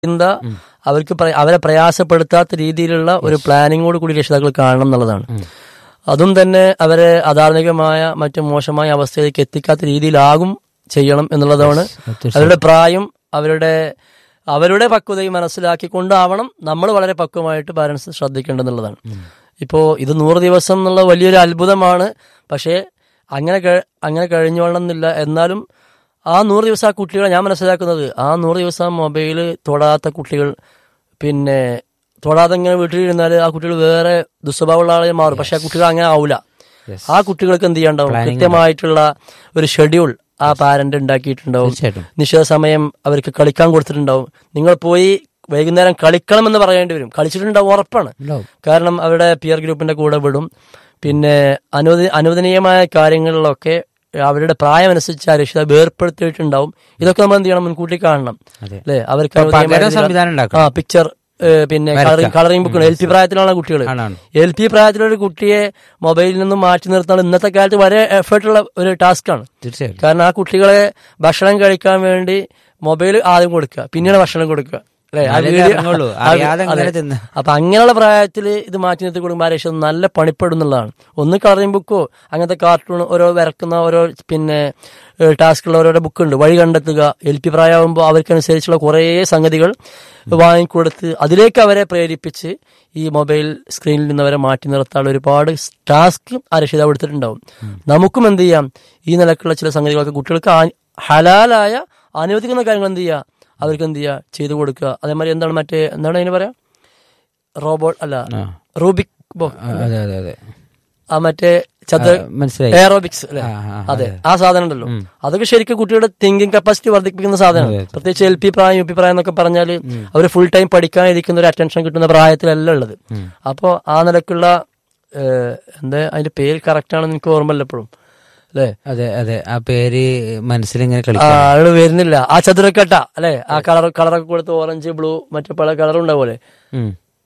ചിന്ത അവർക്ക് പ്ര- അവരെ പ്രയാസപ്പെടുത്താത്ത രീതിയിലുള്ള ഒരു പ്ലാനിങ്ങോട് കൂടി രക്ഷിതാക്കൾ കാണണം എന്നുള്ളതാണ് അതും തന്നെ അവരെ അധാർമികമായ മറ്റു മോശമായ അവസ്ഥയിലേക്ക് എത്തിക്കാത്ത രീതിയിലാകും ചെയ്യണം എന്നുള്ളതാണ് അവരുടെ പ്രായം അവരുടെ അവരുടെ പക്വതയും മനസ്സിലാക്കിക്കൊണ്ടാവണം നമ്മൾ വളരെ പക്വമായിട്ട് പാരൻസ് ശ്രദ്ധിക്കേണ്ടതെന്നുള്ളതാണ് ഇപ്പോൾ ഇത് നൂറ് ദിവസം എന്നുള്ള വലിയൊരു അത്ഭുതമാണ് പക്ഷേ അങ്ങനെ കഴി- അങ്ങനെ കഴിഞ്ഞോളണമെന്നില്ല എന്നാലും ആ നൂറ് ദിവസം ആ കുട്ടികളെ ഞാൻ മനസ്സിലാക്കുന്നത് ആ നൂറ് ദിവസം മൊബൈൽ തൊടാത്ത കുട്ടികൾ പിന്നെ തൊടാതെ ഇങ്ങനെ വീട്ടിലിരുന്നാൽ ആ കുട്ടികൾ വേറെ ദുസ്വഭാവമുള്ള ആളെ മാറും പക്ഷെ ആ കുട്ടികൾ അങ്ങനെ ആവില്ല ആ കുട്ടികൾക്ക് എന്ത് ചെയ്യണ്ടാവും കൃത്യമായിട്ടുള്ള ഒരു ഷെഡ്യൂൾ ആ പാരന്റ് ഉണ്ടാക്കിയിട്ടുണ്ടാവും തീർച്ചയായിട്ടും നിശ്ചിത സമയം അവർക്ക് കളിക്കാൻ കൊടുത്തിട്ടുണ്ടാവും നിങ്ങൾ പോയി വൈകുന്നേരം കളിക്കണം എന്ന് പറയേണ്ടി വരും കളിച്ചിട്ടുണ്ടാവും ഉറപ്പാണ് ഉണ്ടാവും. കാരണം അവരുടെ പിയർ ഗ്രൂപ്പിന്റെ കൂടെ വിടും പിന്നെ അനുവദ അനുവദനീയമായ കാര്യങ്ങളിലൊക്കെ അവരുടെ പ്രായം അനുസരിച്ച് ആ രക്ഷിത വേർപ്പെടുത്തിയിട്ടുണ്ടാവും ഇതൊക്കെ നമ്മൾ എന്ത് ചെയ്യണം മുൻകൂട്ടി കാണണം അതെ. അല്ലേ അവർക്ക് ഇപ്പൊ അനുവദനീയമായ പകരം രീതിയിൽ- സംവിധാനം ആ ഉണ്ടാക്കണം പിക്ചർ പിന്നെ colouring colouring book L P പ്രായത്തിലാണ് കുട്ടികൾ ആണാണ് എൽ പി പ്രായത്തിലൊരു കുട്ടിയെ മൊബൈലിൽ നിന്നും മാറ്റി നിർത്താൻ ഇന്നത്തെ കാലത്ത് വളരെ എഫേർട്ടുള്ള ഒരു ടാസ്ക്കാണ് തീർച്ചയായും കാരണം ആ കുട്ടികളെ ഭക്ഷണം കഴിക്കാൻ വേണ്ടി മൊബൈൽ ആദ്യം കൊടുക്കുക പിന്നീട് ഭക്ഷണം കൊടുക്കുക അല്ലേ ആ എന്നാലേ വീഡിയോ- ഇറങ്ങുള്ളൂ. ആ- അറിയാതെ അതെ. അങ്ങനെ തിന്ന്. അപ്പൊ അങ്ങനെയുള്ള പ്രായത്തിൽ ഇത് മാറ്റി നിർത്തി കൊടുക്കുമ്പോൾ ആ രക്ഷിതാവ് നല്ല പണിപ്പെടും എന്നുള്ളതാണ് ഒന്ന് കളറിംഗ് ബുക്കോ അങ്ങനത്തെ കാർട്ടൂൺ ഓരോ വരക്കുന്ന ഓരോ പിന്നെ ടാസ്കുള്ള ഓരോ ബുക്ക് ഉണ്ട് വഴി കണ്ടെത്തുക എൽ പി പ്രായമാകുമ്പോൾ അവർക്കനുസരിച്ചുള്ള കുറേ സംഗതികൾ വാങ്ങിക്കൊടുത്ത് അതിലേക്ക് അവരെ പ്രേരിപ്പിച്ച് ഈ മൊബൈൽ സ്ക്രീനിൽ നിന്ന് അവരെ മാറ്റി നിർത്താനുള്ള ഒരുപാട് ടാസ്ക് ആ രക്ഷിതാവ് എടുത്തിട്ടുണ്ടാവും നമുക്കും എന്ത് ചെയ്യാം ഈ നിലക്കുള്ള ചില സംഗതികളൊക്കെ കുട്ടികൾക്ക് ആ- ഹലാലായ അനുവദിക്കുന്ന കാര്യങ്ങൾ എന്ത് ചെയ്യുക അവർക്ക് എന്ത് ചെയ്യുക ചെയ്തു കൊടുക്കുക അതേമാതിരി എന്താണ് മറ്റേ എന്താണ് അതിന് പറയാ റോബോട്ട് അല്ല ആ. റൂബിക് ബോ ആ, അതെ അതെ അതെ ആ മറ്റേ ചതുര ആ, മനസ്സിലായി എയറോബിക്സ് അല്ലെ ആ, ആ, അതെ ആ സാധനം ഉണ്ടല്ലോ അതൊക്കെ ശരിക്കും കുട്ടിയുടെ തിങ്കിങ് കപ്പാസിറ്റി വർദ്ധിപ്പിക്കുന്ന സാധനമാണ് പ്രത്യേകിച്ച് എൽ പി പ്രായം യു പി പ്രായം എന്നൊക്കെ പറഞ്ഞാൽ അവർ ഫുൾ ടൈം പഠിക്കാനിരിക്കുന്ന ഒരു അറ്റൻഷൻ കിട്ടുന്ന പ്രായത്തിലല്ല ഉള്ളത് അപ്പോൾ ആ നിലക്കുള്ള ഏഹ്, എന്താ അതിന്റെ പേര് കറക്റ്റ് ആണെന്ന് എനിക്ക് ഓർമ്മയില്ല എപ്പോഴും അല്ലേ അതെ അതെ ആ പേര് മനസ്സിലിങ്ങനെ ആ കളിക്കും ആള് വരുന്നില്ല ആ ചതുരക്കട്ട അല്ലെ ആ കളർ കളറൊക്കെ കൊടുത്ത് ഓറഞ്ച് ബ്ലൂ മറ്റു പല കളർ ഉണ്ടാവുമല്ലേ ഉം.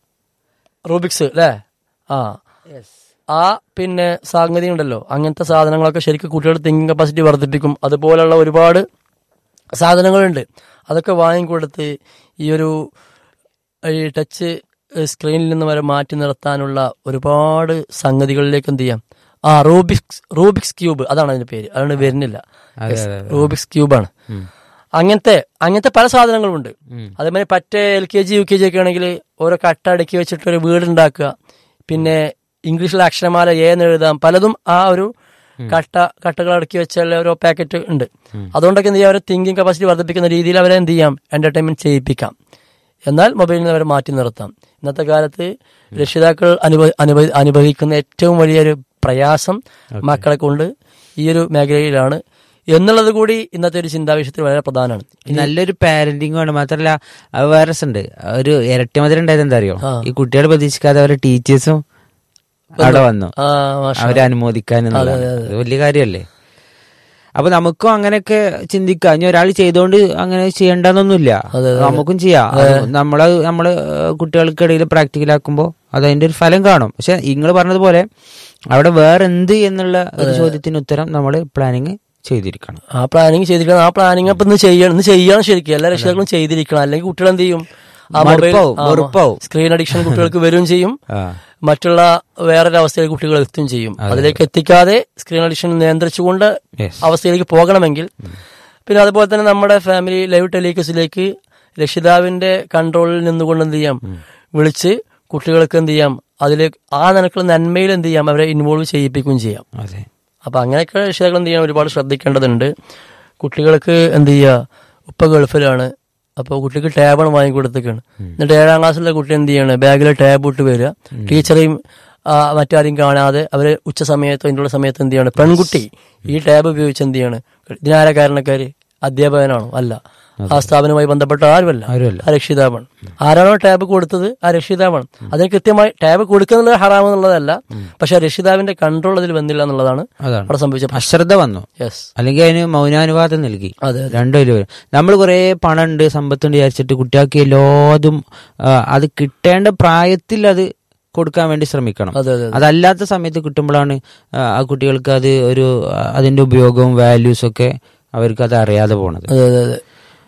റൂബിക്സ് അല്ലേ ആ ആ പിന്നെ സംഗതി ഉണ്ടല്ലോ അങ്ങനത്തെ സാധനങ്ങളൊക്കെ ശരിക്കും കുട്ടികളുടെ തിങ്കിങ് കപ്പാസിറ്റി വർദ്ധിപ്പിക്കും അതുപോലുള്ള ഒരുപാട് സാധനങ്ങളുണ്ട് അതൊക്കെ വാങ്ങിക്കൊടുത്ത് ഈ ഒരു ഈ ടച്ച് സ്ക്രീനിൽ നിന്ന് വരെ മാറ്റി നിർത്താനുള്ള ഒരുപാട് സംഗതികളിലേക്ക് എന്ത് ചെയ്യാം ആ റൂബിക്സ് റൂബിക്സ് ക്യൂബ് അതാണ് അതിന്റെ പേര് അതുകൊണ്ട് വരുന്നില്ല അതെ, Yes, അതെ, റൂബിക്സ് ക്യൂബാണ് അങ്ങനത്തെ അങ്ങനത്തെ പല സാധനങ്ങളുണ്ട് അതേമാതിരി പറ്റേ L K G U K G ഒക്കെ ആണെങ്കിൽ ഓരോ കട്ട അടുക്കി വെച്ചിട്ട് ഒരു വീട് ഉണ്ടാക്കുക പിന്നെ ഇംഗ്ലീഷിലെ അക്ഷരമാല ഏന്ന് എഴുതാം പലതും ആ ഒരു കട്ട കട്ടകൾ അടുക്കി വെച്ചുള്ള ഓരോ പാക്കറ്റ് ഉണ്ട് അതുകൊണ്ടൊക്കെ എന്ത് ചെയ്യാം അവരെ തിങ്കിങ് കപ്പാസിറ്റി വർദ്ധിപ്പിക്കുന്ന രീതിയിൽ അവരെ എന്ത് ചെയ്യാം എന്റർടൈൻമെന്റ് ചെയ്യിപ്പിക്കാം എന്നാൽ മൊബൈലിൽ നിന്ന് അവരെ മാറ്റി നിർത്താം ഇന്നത്തെ കാലത്ത് രക്ഷിതാക്കൾ അനുഭവ അനുഭവ അനുഭവിക്കുന്ന ഏറ്റവും വലിയൊരു പ്രയാസം മക്കളെ കൊണ്ട് ഈ ഒരു മേഖലയിലാണ് എന്നുള്ളത് കൂടി ഇന്നത്തെ ഒരു ചിന്താവിഷയത്തിൽ വളരെ പ്രധാനമാണ് നല്ലൊരു പാരന്റിംഗ് ആണ് മാത്രല്ല അത് വേറെ രസമുണ്ട് ഒരു ഇരട്ടി മധുരം ഉണ്ടായത് എന്താ അറിയോ ഈ കുട്ടികൾ പ്രതീക്ഷിക്കാതെ അവരുടെ ടീച്ചേഴ്സും അവിടെ വന്നു ആ മാഷാ. അവരെ അനുമോദിക്കാൻ എന്നുള്ളതാണ്. അത് വലിയ കാര്യമല്ലേ അപ്പൊ നമുക്കും അങ്ങനെയൊക്കെ ചിന്തിക്കാം ഇനി ഒരാൾ ചെയ്തോണ്ട് അങ്ങനെ ചെയ്യണ്ടെന്നൊന്നുമില്ല നമുക്കും ചെയ്യാം അത് നമ്മള് നമ്മള് കുട്ടികൾക്കിടയിൽ പ്രാക്ടിക്കലാക്കുമ്പോൾ അത് അതിന്റെ ഒരു ഫലം കാണും പക്ഷെ നിങ്ങൾ പറഞ്ഞതുപോലെ അവിടെ വേറെ എന്ത് എന്നുള്ള ഒരു ചോദ്യത്തിന് ഉത്തരം നമ്മൾ പ്ലാനിങ് ചെയ്തിരിക്കണം ആ പ്ലാനിങ് ചെയ്തിരിക്കണം ആ പ്ലാനിങ് അപ്പൊ ഇന്ന് ചെയ്യണം ഇന്ന് ചെയ്യണം ശരിക്കും എല്ലാ രക്ഷിതാക്കളും ചെയ്തിരിക്കണം അല്ലെങ്കിൽ കുട്ടികൾ എന്ത് ചെയ്യും ആ മൊബൈൽ മടുപ്പാവും, വെറുപ്പാവും. സ്ക്രീൻ അഡിക്ഷൻ കുട്ടികൾക്ക് വരും ചെയ്യും ആ മറ്റുള്ള വേറൊരു അവസ്ഥയിൽ കുട്ടികൾ എത്തും ചെയ്യും അതിലേക്ക് എത്തിക്കാതെ സ്ക്രീൻ അഡിക്ഷൻ നിയന്ത്രിച്ചുകൊണ്ട് Yes. അവസ്ഥയിലേക്ക് പോകണമെങ്കിൽ പിന്നെ അതുപോലെ തന്നെ നമ്മുടെ ഫാമിലി ലൈവ് ടെലികസിലേക്ക് രക്ഷിതാവിന്റെ കൺട്രോളിൽ നിന്നുകൊണ്ട് എന്ത് ചെയ്യാം വിളിച്ച് കുട്ടികൾക്ക് എന്ത് ചെയ്യാം അതിലേക്ക് ആ നിനക്കുള്ള നന്മയിൽ എന്ത് ചെയ്യാം അവരെ ഇൻവോൾവ് ചെയ്യിപ്പിക്കുകയും ചെയ്യാം അതെ അപ്പൊ അങ്ങനെയൊക്കെ രക്ഷിതാക്കൾ എന്ത് ചെയ്യാൻ ഒരുപാട് ശ്രദ്ധിക്കേണ്ടതുണ്ട് കുട്ടികൾക്ക് എന്ത് ചെയ്യുക ഉപ്പ ഗൾഫിലാണ് അപ്പോൾ കുട്ടിക്ക് ടാബാണ് വാങ്ങിക്കൊടുത്തേക്കാണ് എന്നിട്ട് ഏഴാം ക്ലാസ്സിലെ കുട്ടി എന്ത് ചെയ്യാണ് ബാഗിൽ ടാബ് ഇട്ട് വരിക ടീച്ചറെയും ആ, മറ്റാരെയും കാണാതെ അവര് ഉച്ച സമയത്ത് അതിനുള്ള സമയത്ത് എന്ത് ചെയ്യാണ് പെൺകുട്ടി ഈ ടാബ് ഉപയോഗിച്ച് എന്ത് ചെയ്യാണ് ഇതിനാരാ കാരണക്കാര് അധ്യാപകനാണോ അല്ല ആ സ്ഥാപനവുമായി ബന്ധപ്പെട്ട ആരുമല്ല ആരുമല്ല. ആ രക്ഷിതാവാണ് ആരാണോ ടാബ് കൊടുത്തത് ആ രക്ഷിതാവാണ് അതിന് കൃത്യമായി ടാബ് കൊടുക്കുന്നത് ഹറാം എന്നുള്ളതല്ല പക്ഷെ ആ രക്ഷിതാവിന്റെ കൺട്രോൾ അതിൽ വന്നില്ല എന്നുള്ളതാണ് അതാണ് അവിടെ സംഭവിച്ച അശ്രദ്ധ വന്നു യെസ് അല്ലെങ്കിൽ അതിന് മൗനാനുവാദം നൽകി അതെ രണ്ടുപേരും നമ്മൾ കുറെ പണമുണ്ട് സമ്പത്തുണ്ട് വിചാരിച്ചിട്ട് കുട്ടികൾക്ക് എല്ലാതും ആ, അത് കിട്ടേണ്ട പ്രായത്തിൽ അത് കൊടുക്കാൻ വേണ്ടി ശ്രമിക്കണം അതെ അതെ അതല്ലാത്ത സമയത്ത് കിട്ടുമ്പോഴാണ് ആ, ആ കുട്ടികൾക്ക് അത് ഒരു ആ, അതിന്റെ ഉപയോഗവും വാല്യൂസ് ഒക്കെ അവർക്ക് അത് അറിയാതെ പോണത് അതെ അതെ അതെ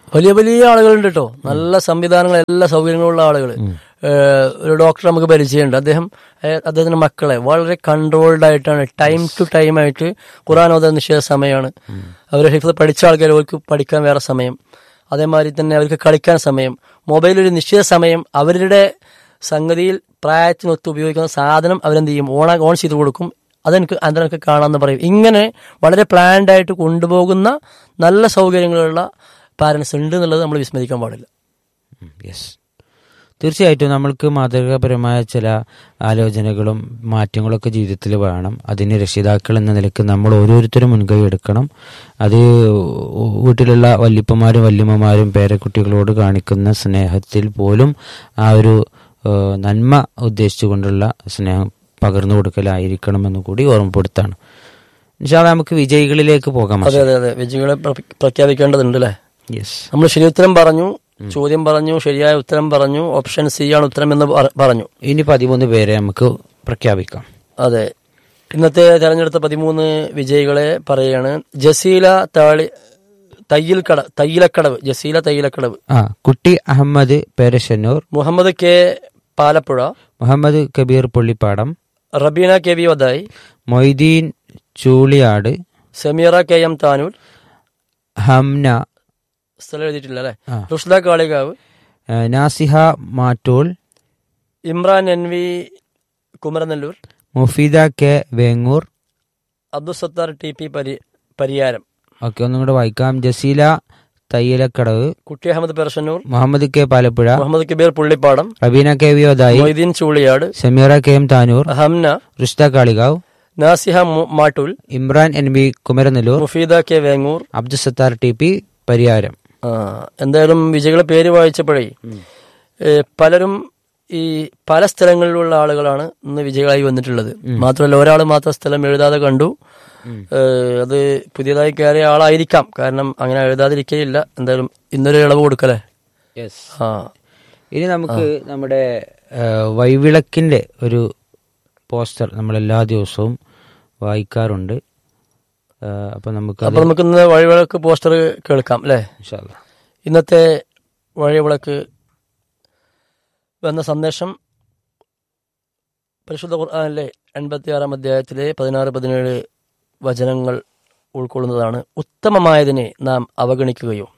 വലിയ വലിയ ആളുകളുണ്ട് കേട്ടോ നല്ല സംവിധാനങ്ങൾ എല്ലാ സൗകര്യങ്ങളുള്ള ആളുകൾ ഒരു ഡോക്ടർ നമുക്ക് പരിചയമുണ്ട് അദ്ദേഹം ഏഹ്, അദ്ദേഹത്തിന്റെ മക്കളെ വളരെ കൺട്രോൾഡ് ആയിട്ടാണ് ടൈം ടു ടൈം ആയിട്ട് ഖുറാൻ ഓതാൻ നിശ്ചിത സമയമാണ് അവർ ഹിഫ്ത് പഠിച്ച ആൾക്കാർ അവർക്ക് പഠിക്കാൻ വേറെ സമയം അതേമാതിരി തന്നെ അവർക്ക് കളിക്കാൻ സമയം മൊബൈൽ ഒരു നിശ്ചിത സമയം അവരുടെ സംഗതിയിൽ പ്രായത്തിനൊത്ത് ഉപയോഗിക്കുന്ന സാധനം അവരെന്ത് ചെയ്യും ഓൺ ഓൺ ചെയ്ത് കൊടുക്കും അതെനിക്ക് അതിനൊക്കെ കാണാമെന്ന് പറയും ഇങ്ങനെ വളരെ പ്ലാൻഡ് ആയിട്ട് കൊണ്ടുപോകുന്ന നല്ല സൗകര്യങ്ങളുള്ള പാരൻസ് ഉണ്ട് എന്നുള്ളത് നമ്മൾ വിസ്മരിക്കാൻ പാടില്ല യെസ് തീർച്ചയായിട്ടും നമ്മൾക്ക് മാതൃകാപരമായ ചില ആലോചനകളും മാറ്റങ്ങളൊക്കെ ജീവിതത്തിൽ വേണം അതിന് രക്ഷിതാക്കൾ എന്ന നിലയ്ക്ക് നമ്മൾ ഓരോരുത്തരും മുൻകൈ എടുക്കണം അത് വീട്ടിലുള്ള വല്യപ്പന്മാരും വല്യമ്മമാരും പേരക്കുട്ടികളോട് കാണിക്കുന്ന സ്നേഹത്തിൽ പോലും ആ ഒരു ഏഹ്, നന്മ ഉദ്ദേശിച്ചുകൊണ്ടുള്ള സ്നേഹം പകർന്നു കൊടുക്കലായിരിക്കണം എന്ന് കൂടി ഓർമ്മപ്പെടുത്താണ് ഇൻഷാല്ലാ നമുക്ക് വിജയികളിലേക്ക് പോകാം അതെ അതെ അതെ വിജയികളെ പ്ര- പ്രഖ്യാപിക്കേണ്ടതുണ്ട് അല്ലേ യെസ് നമ്മൾ ശരി ഉത്തരം പറഞ്ഞു ചോദ്യം പറഞ്ഞു ശരിയായ ഉത്തരം പറഞ്ഞു ഓപ്ഷൻ സി ആണ് ഉത്തരം എന്ന് പറ- പറഞ്ഞു ഇനി പതിമൂന്ന് പേരെ നമുക്ക് പ്രഖ്യാപിക്കാം അതെ ഇന്നത്തെ തെരഞ്ഞെടുത്ത പതിമൂന്ന് വിജയികളെ പറയാണ് ജസീല താളി തയ്യൽക്കട തയ്യലക്കടവ് ജസീല തയ്യലക്കടവ് ആ Kutty Ahammad Perashannur Muhammad K Palappuzha Muhammad Kabeer Pullippadam Rabeena K V Vadayi Moideen Chooliyad Sameera K M Tanur Hamna സ്ഥലം എഴുതിയിട്ടില്ല അല്ലെ ആ. റുഷ്ദ കാളികാവ് ആ, Naziha Mattool Imran N V Kumaranellur Mufeeda K Vengoor Abdussathar T P Pari Pariyaram okay ഒന്നും കൂടെ വായിക്കാം Jaseela Thayyalakkadavu Kutty Ahammad Pershannur Muhammad K Palappuzha Muhammad Kabeer Pullippadam Rabeena K V Othayi Moideen Chooliyad Sameera K M Tanur ഹംന റുഷ്ത Kalikavu Naziha മു- Mattool Imran N B Kumaranellur Mufeeda K Vengoor Abdussathar T P Pariyaram ആ, എന്തായാലും വിജയികളെ പേര് വായിച്ചപ്പോഴേ ഏ, പലരും ഈ പല സ്ഥലങ്ങളിലുള്ള ആളുകളാണ് ഇന്ന് വിജയികളായി വന്നിട്ടുള്ളത് മാത്രമല്ല ഒരാൾ മാത്രം സ്ഥലം എഴുതാതെ കണ്ടു ഏ, അത് പുതിയതായി കയറിയ ആളായിരിക്കാം കാരണം അങ്ങനെ എഴുതാതിരിക്കുകയില്ല എന്തായാലും ഇന്നൊരു ഇളവ് കൊടുക്കലേ ആ ഇനി നമുക്ക് നമ്മുടെ ആ, വൈവിളക്കിന്റെ ഒരു പോസ്റ്റർ നമ്മൾ എല്ലാ ദിവസവും വായിക്കാറുണ്ട് ആ, അപ്പൊ നമുക്ക് അപ്പൊ നമുക്ക് ഇന്ന് വഴിവിളക്ക് പോസ്റ്റർ കേൾക്കാം അല്ലേ ഇന്നത്തെ വഴിവിളക്ക് എന്ന സന്ദേശം പരിശുദ്ധ ഖുർആാനിലെ എൺപത്തിയാറാം അധ്യായത്തിലെ പതിനാറ് പതിനേഴ് വചനങ്ങൾ ഉൾക്കൊള്ളുന്നതാണ് ഉത്തമമായതിനെ നാം അവഗണിക്കുകയോ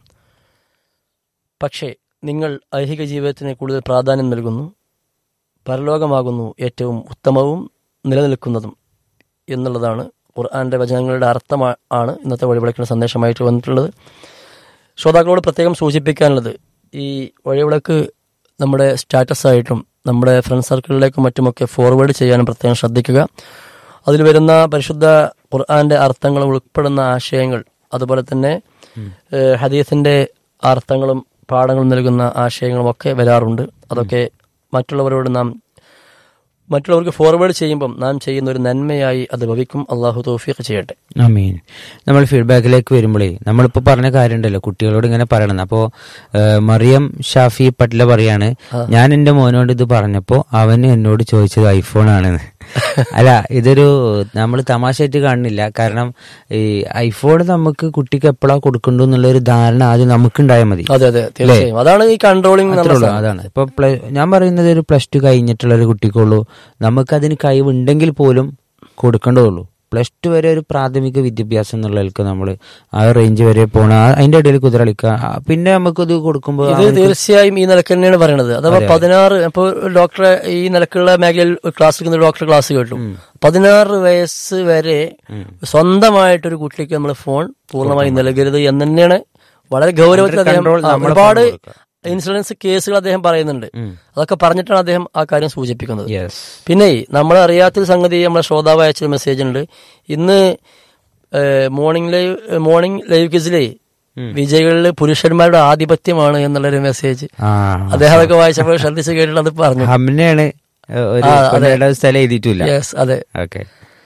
പക്ഷേ നിങ്ങൾ ഐഹിക ജീവിതത്തിന് കൂടുതൽ പ്രാധാന്യം നൽകുന്നു പരലോകമാകുന്നു ഏറ്റവും ഉത്തമവും നിലനിൽക്കുന്നതും എന്നുള്ളതാണ് ഖുർആന്റെ വചനങ്ങളുടെ അർത്ഥം ആണ് ഇന്നത്തെ വഴിവിളക്കിന് സന്ദേശമായിട്ട് വന്നിട്ടുള്ളത് ശ്രോതാക്കളോട് പ്രത്യേകം സൂചിപ്പിക്കാനുള്ളത് ഈ വഴിവിളക്ക് നമ്മുടെ സ്റ്റാറ്റസ് ആയിട്ടും നമ്മുടെ ഫ്രണ്ട് സർക്കിളിലേക്കും മറ്റുമൊക്കെ ഫോർവേഡ് ചെയ്യാനും പ്രത്യേകം ശ്രദ്ധിക്കുക അതിൽ വരുന്ന പരിശുദ്ധ ഖുർആന്റെ അർത്ഥങ്ങൾ ഉൾപ്പെടുന്ന ആശയങ്ങൾ അതുപോലെ തന്നെ ഏഹ്, ഹദീസിന്റെ അർത്ഥങ്ങളും പാഠങ്ങളും നൽകുന്ന ആശയങ്ങളും ഒക്കെ വരാറുണ്ട് അതൊക്കെ മറ്റുള്ളവരോട് നാം മറ്റുള്ളവർക്ക് ഫോർവേഡ് ചെയ്യുമ്പം നാം ചെയ്യുന്ന ഒരു നന്മയായി അത് ഭവിക്കും അള്ളാഹു തൗഫീഖ് ചെയ്യട്ടെ അമീൻ നമ്മൾ ഫീഡ്ബാക്കിലേക്ക് വരുമ്പോഴേ നമ്മളിപ്പോ പറഞ്ഞ കാര്യമുണ്ടല്ലോ കുട്ടികളോട് ഇങ്ങനെ പറയണം അപ്പോ ഏഹ്, മറിയം ഷാഫി പട്ല പറയാണ് ഞാൻ എന്റെ മോനോട് ഇത് പറഞ്ഞപ്പോ അവന് എന്നോട് ചോദിച്ചത് ഐഫോൺ ആണെന്ന് അല്ല ഇതൊരു നമ്മൾ തമാശയായിട്ട് കാണുന്നില്ല കാരണം ഈ ഐഫോൺ നമുക്ക് കുട്ടിക്ക് എപ്പോഴാ കൊടുക്കണ്ടു എന്നുള്ള ഒരു ധാരണ ആദ്യം നമുക്കുണ്ടായാൽ മതി അതെ അതെ തീർച്ചയായും അതാണ് ഈ കൺട്രോളിംഗ് അത്രേ ഉള്ളൂ അതാണ് ഇപ്പൊ പ്ല- ഞാൻ പറയുന്നത് ഒരു പ്ലസ് ടു കഴിഞ്ഞിട്ടുള്ള ഒരു കുട്ടിക്കുള്ളൂ നമുക്കതിന് കഴിവുണ്ടെങ്കിൽ പോലും കൊടുക്കേണ്ടതുള്ളൂ പ്ലസ് ടു വരെ ഒരു പ്രാഥമിക വിദ്യാഭ്യാസം എന്നുള്ളതിലേക്ക് നമ്മൾ ആ റേഞ്ച് വരെ പോണ ആ- അതിന്റെ ഇടയിൽ കുതിരളിക്കുക ആ, പിന്നെ നമുക്കത് കൊടുക്കുമ്പോൾ ഇത് തീർച്ചയായും ഈ നിലക്ക് തന്നെയാണ് പറയണത് അഥവാ പതിനാറ് ഇപ്പൊ ഡോക്ടറെ ഈ നിലക്കുള്ള മേഖലയിൽ ക്ലാസ് എടുക്കുന്ന ഡോക്ടർ ക്ലാസ് കേട്ടു പതിനാറ് വയസ്സ് വരെ സ്വന്തമായിട്ടൊരു കുട്ടിക്ക് നമ്മൾ ഫോൺ പൂർണ്ണമായി നൽകരുത് എന്ന് തന്നെയാണ് വളരെ ഗൗരവത്തിൽ അദ്ദേഹം ആ, ഒരുപാട് ഇൻഷുറൻസ് കേസുകൾ അദ്ദേഹം പറയുന്നുണ്ട് അതൊക്കെ പറഞ്ഞിട്ടാണ് അദ്ദേഹം ആ കാര്യം സൂചിപ്പിക്കുന്നത് യെസ് പിന്നെ നമ്മൾ അറിയാത്തൊരു സംഗതി നമ്മളെ ശ്രോതാവ് അയച്ചൊരു മെസ്സേജ് ഉണ്ട് ഇന്ന് മോർണിംഗ് ലൈവ് മോർണിംഗ് ലൈവ് ക്വിസിലെ വിജയികളിൽ പുരുഷന്മാരുടെ ആധിപത്യമാണ് എന്നുള്ളൊരു മെസ്സേജ് ആ അദ്ദേഹം അതൊക്കെ വായിച്ചപ്പോൾ ശ്രദ്ധിച്ച് കേട്ടിട്ട് അത് പറഞ്ഞു ഹംനയാണ് ഒരു ആ, അതെ. പെണ്ണുങ്ങളുടെ സ്ഥലം എഴുതിയിട്ടില്ല യെസ് അതെ ഓക്കെ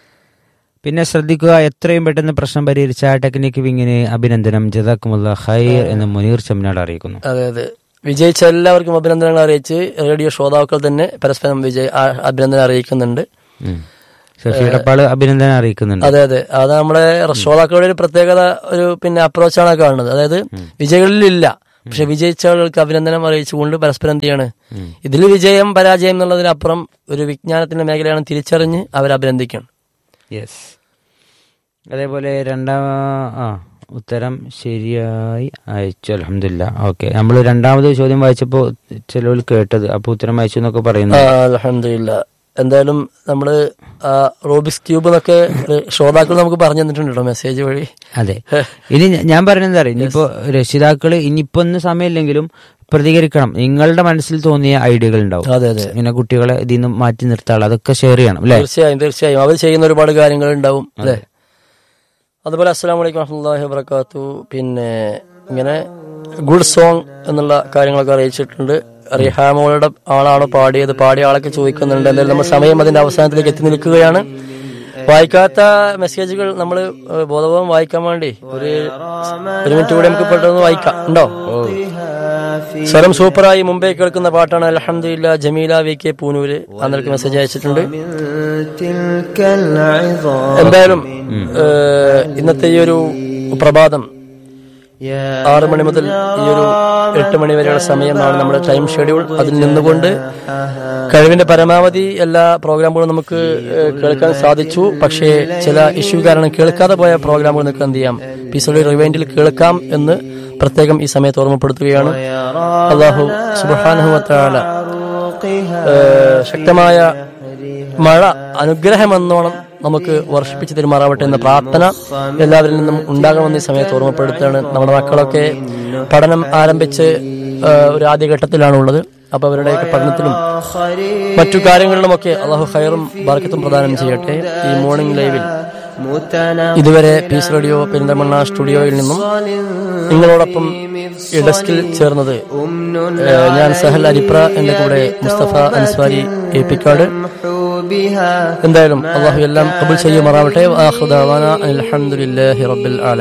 പിന്നെ ശ്രദ്ധിക്കുക എത്രയും പെട്ടെന്ന് പ്രശ്നം പരിഹരിച്ച ടെക്നിക്ക് വിങ്ങിന് അഭിനന്ദനം ജതാക്കുമുള്ള ഹൈർ എന്ന് മുനീർ ചെമ്മനാട് അറിയിക്കുന്നു അതെ അതെ വിജയിച്ച എല്ലാവർക്കും അഭിനന്ദനങ്ങൾ അറിയിച്ച് റേഡിയോ ശ്രോതാക്കൾ തന്നെ പരസ്പരം വിജയ ആ, അഭിനന്ദനം അറിയിക്കുന്നുണ്ട് ഉം. ഷഫീടപ്പാള് അഭിനന്ദനം അറിയിക്കുന്നുണ്ട് അതെ അതെ അത് നമ്മുടെ ശ്രോതാക്കളുടെ ഒരു പ്രത്യേകത ഒരു പിന്നെ അപ്രോച്ചാണ് കാണുന്നത് അതായത് വിജയികളിലില്ല പക്ഷെ വിജയിച്ച ആളുകൾക്ക് അഭിനന്ദനം അറിയിച്ചുകൊണ്ട് പരസ്പരം എന്ത് ചെയ്യാണ് ഇതിൽ വിജയം പരാജയം എന്നുള്ളതിനപ്പുറം ഒരു വിജ്ഞാനത്തിന്റെ മേഖലയാണ് തിരിച്ചറിഞ്ഞ് അവരെ അഭിനന്ദിക്കണം യെസ് അതേപോലെ രണ്ടാം ആ ഉത്തരം ശരിയായി അയച്ചു അലഹമില്ല ഓക്കെ നമ്മൾ രണ്ടാമത് ചോദ്യം വായിച്ചപ്പോൾ ചിലവർ കേട്ടത് അപ്പൊ ഉത്തരം അയച്ചു എന്നൊക്കെ പറയുന്നു അലഹമില്ല എന്തായാലും നമ്മള് ആ, റോബിക്സ് ക്യൂബ് എന്നൊക്കെ ശ്രോതാക്കൾ നമുക്ക് പറഞ്ഞു തന്നിട്ടുണ്ട് കേട്ടോ മെസ്സേജ് വഴി അതെ ഇനി ഞ- ഞാൻ പറയുന്നത് അറിയാം ഇനിയിപ്പോ രക്ഷിതാക്കള് ഇനിയിപ്പോ ഒന്നും സമയമില്ലെങ്കിലും പ്രതികരിക്കണം നിങ്ങളുടെ മനസ്സിൽ തോന്നിയ ഐഡിയകൾ ഉണ്ടാവും അതെ അതെ ഇങ്ങനെ കുട്ടികളെ ഇതിൽ നിന്ന് മാറ്റി നിർത്താനുള്ള അതൊക്കെ ഷെയർ ചെയ്യണം അല്ലെ തീർച്ചയായും തീർച്ചയായും അവർ ചെയ്യുന്ന ഒരുപാട് കാര്യങ്ങൾ ഉണ്ടാവും അല്ലേ അതുപോലെ അസ്സാം വലൈക്കും വറഹമുല്ലാഹി വബർക്കാത്തു പിന്നെ ഇങ്ങനെ ഗുഡ് സോങ് എന്നുള്ള കാര്യങ്ങളൊക്കെ അറിയിച്ചിട്ടുണ്ട് റിഹാമോളുടെ ആളാണ് പാടിയത് പാടിയ ആളൊക്കെ ചോദിക്കുന്നുണ്ട് എന്തായാലും നമ്മൾ സമയം അതിന്റെ അവസാനത്തിലേക്ക് എത്തി നിൽക്കുകയാണ് വായിക്കാത്ത മെസ്സേജുകൾ നമ്മൾ ബോധപൂർവം വായിക്കാൻ വേണ്ടി ഒരു ഒരു മിനിറ്റ് കൂടി നമുക്ക് പെട്ടെന്ന് വായിക്കാം ഉണ്ടോ സ്വരം സൂപ്പറായി മുംബൈ കേൾക്കുന്ന പാട്ടാണ് അലഹമില്ല ജമീല വി കെ പൂനൂര് അന്നേക്ക് മെസ്സേജ് അയച്ചിട്ടുണ്ട് تلك العظام എന്തായാലും ഏഹ്, ഇന്നത്തെ ഈ ഒരു പ്രഭാതം يا ആറ് മണി മുതൽ ഈ ഒരു എട്ട് മണി വരെയുള്ള സമയമാണ് നമ്മുടെ ടൈം ഷെഡ്യൂൾ അതിൽ നിന്നുകൊണ്ട് കഴിവിന്റെ പരമാവധി എല്ലാ പ്രോഗ്രാമുകളും നമുക്ക് ഏഹ്, കേൾക്കാൻ സാധിച്ചു പക്ഷേ ചില ഇഷ്യൂ കാരണം കേൾക്കാതെ പോയ പ്രോഗ്രാമുകൾ നിങ്ങൾക്ക് എന്ത് ചെയ്യാം പിസോഡ് റിവൈൻഡിൽ കേൾക്കാം എന്ന് പ്രത്യേകം ഈ സമയത്ത് ഓർമ്മപ്പെടുത്തുകയാണ് അള്ളാഹു സുബാനുഹത്താല ശക്തമായ മഴ അനുഗ്രഹമെന്നോണം നമുക്ക് വർഷിപ്പിച്ചു തരുമാറാവട്ടെ എന്ന പ്രാർത്ഥന എല്ലാവരിൽ നിന്നും ഉണ്ടാകണമെന്ന് ഈ സമയത്ത് ഓർമ്മപ്പെടുത്തുകയാണ് നമ്മുടെ മക്കളൊക്കെ പഠനം ആരംഭിച്ച് ആ, ഒരു ആദ്യഘട്ടത്തിലാണ് ഉള്ളത് അപ്പൊ അവരുടെയൊക്കെ പഠനത്തിലും മറ്റു കാര്യങ്ങളിലുമൊക്കെ അള്ളാഹു ഖൈറും ബർക്കത്തും പ്രദാനം ചെയ്യട്ടെ ഈ മോർണിംഗ് ലൈവിൽ ഇതുവരെ പീസ് റേഡിയോ പെരിന്തമണ്ണ സ്റ്റുഡിയോയിൽ നിന്നും നിങ്ങളോടൊപ്പം ഈ ഡെസ്കിൽ ചേർന്നത് ഏഹ്, ഞാൻ സഹൽ അരിപ്ര എന്റെ കൂടെ മുസ്തഫ അൻസ്വാരി ഏപ്പിക്കാട് بها എന്തായാലും അള്ളാഹു എല്ലാം കബുൽ ചെയ്യുമാറാവട്ടെ അലഹമുല്ലാഹി റബ്ബിൽ ആലമീൻ